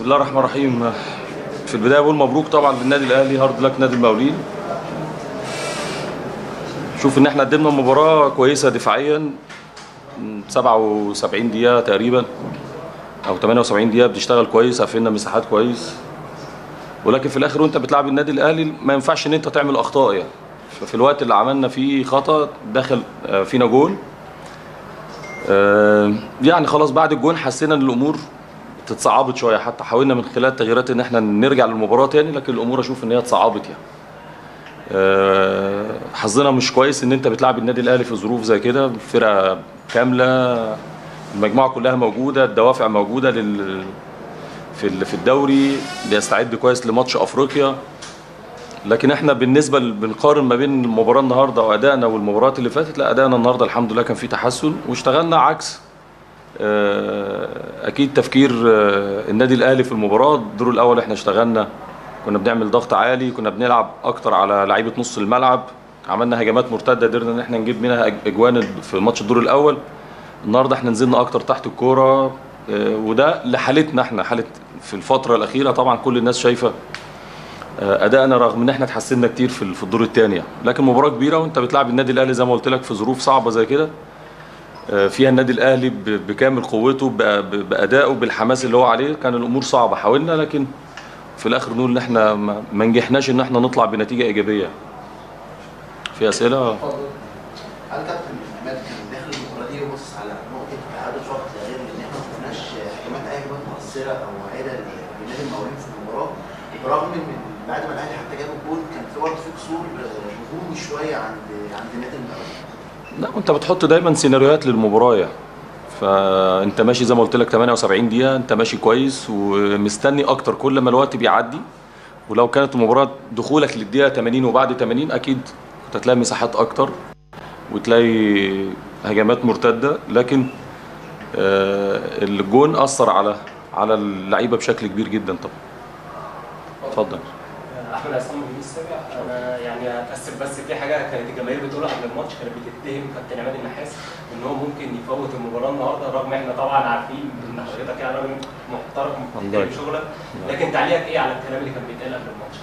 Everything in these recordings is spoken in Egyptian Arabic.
بسم الله الرحمن الرحيم في البدايه بقول مبروك طبعا للنادي الاهلي هارد لك نادي المقاولين شوف ان احنا قدمنا مباراه كويسه دفاعيا 77 دقيقه تقريبا او 78 دقيقه بتشتغل كويس قفلنا مساحات كويس ولكن في الاخر وانت بتلعب النادي الاهلي ما ينفعش ان انت تعمل اخطاء يعني ففي الوقت اللي عملنا فيه خطا دخل آه، فينا جول آه، يعني خلاص بعد الجون حسينا ان الامور اتصعبت شويه حتى حاولنا من خلال التغييرات ان احنا نرجع للمباراه تاني لكن الامور اشوف ان هي اتصعبت يعني آه، حظنا مش كويس ان انت بتلعب النادي الاهلي في ظروف زي كده فرقه كامله المجموعه كلها موجوده الدوافع موجوده لل في ال- في الدوري بيستعد كويس لماتش افريقيا لكن احنا بالنسبه ل- بنقارن ما بين المباراه النهارده وادائنا والمباريات اللي فاتت لا ادائنا النهارده الحمد لله كان فيه تحسن واشتغلنا عكس آه، اكيد تفكير آه، النادي الاهلي في المباراه الدور الاول احنا اشتغلنا كنا بنعمل ضغط عالي كنا بنلعب اكتر على لعيبه نص الملعب عملنا هجمات مرتده قدرنا ان احنا نجيب منها أج- اجوان في ماتش الدور الاول النهارده احنا نزلنا اكتر تحت الكوره آه، وده لحالتنا احنا حاله في الفتره الاخيره طبعا كل الناس شايفه آه، ادائنا رغم ان احنا اتحسنا كتير في ال- في الدور الثاني لكن مباراه كبيره وانت بتلعب النادي الاهلي زي ما قلت لك في ظروف صعبه زي كده آه، فيها النادي الاهلي ب- بكامل قوته ب- ب- بادائه بالحماس اللي هو عليه كان الامور صعبه حاولنا لكن في الاخر نقول ان احنا ما ما نجحناش ان احنا نطلع بنتيجه ايجابيه في اسئله هل كابتن عماد كان داخل المباراه دي وبص على نقطه اعاده وقت غير ان احنا ما شفناش هجمات اي هجمات مؤثره او عاده لنادي المقاولين في المباراه برغم ان بعد ما الاهلي حتى جاب الجول كان في برضه في قصور آه، هجومي شويه عند عند نادي المقاولين لا انت بتحط دايما سيناريوهات للمباراه يعني فانت ماشي زي ما قلت لك 78 دقيقه انت ماشي كويس ومستني اكتر كل ما الوقت بيعدي ولو كانت المباراه دخولك للدقيقه 80 وبعد 80 اكيد كنت هتلاقي مساحات اكتر وتلاقي هجمات مرتده لكن آه، الجون اثر على على اللعيبه بشكل كبير جدا طبعا اتفضل احمد عصام من السابع انا يعني هتاسف بس في حاجه كانت الجماهير بتقولها قبل الماتش كانت بتتهم كابتن عماد النحاس ان هو ممكن يفوت المباراه النهارده رغم احنا طبعا عارفين ان حضرتك يعني راجل محترم الله محترم شغلك لكن تعليقك ايه على الكلام اللي كان بيتقال قبل الماتش؟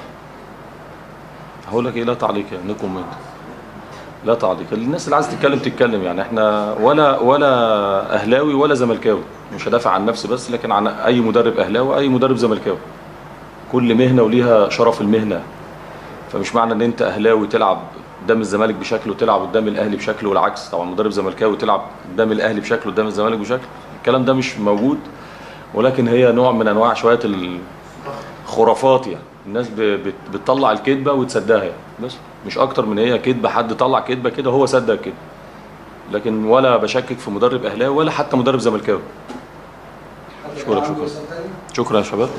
هقول لك ايه لا تعليق يعني نو كومنت لا تعليق الناس اللي عايزه تتكلم تتكلم يعني احنا ولا ولا اهلاوي ولا زملكاوي مش هدافع عن نفسي بس لكن عن اي مدرب اهلاوي اي مدرب زملكاوي كل مهنه وليها شرف المهنه فمش معنى ان انت اهلاوي تلعب قدام الزمالك بشكل وتلعب قدام الاهلي بشكل والعكس طبعا مدرب زملكاوي تلعب قدام الاهلي بشكل وقدام الزمالك بشكل الكلام ده مش موجود ولكن هي نوع من انواع شويه الخرافات يعني الناس ب- بت- بتطلع الكذبه وتصدقها يعني بس مش اكتر من هي كذبه حد طلع كذبه كده هو صدق كده لكن ولا بشكك في مدرب اهلاوي ولا حتى مدرب زملكاوي شكرا شكرا شكرا يا شباب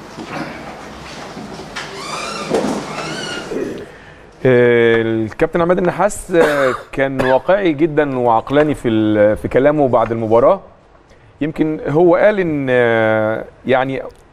آه، الكابتن عماد النحاس آه، كان واقعي جدا وعقلاني في ال- في كلامه بعد المباراه يمكن هو قال ان آه، يعني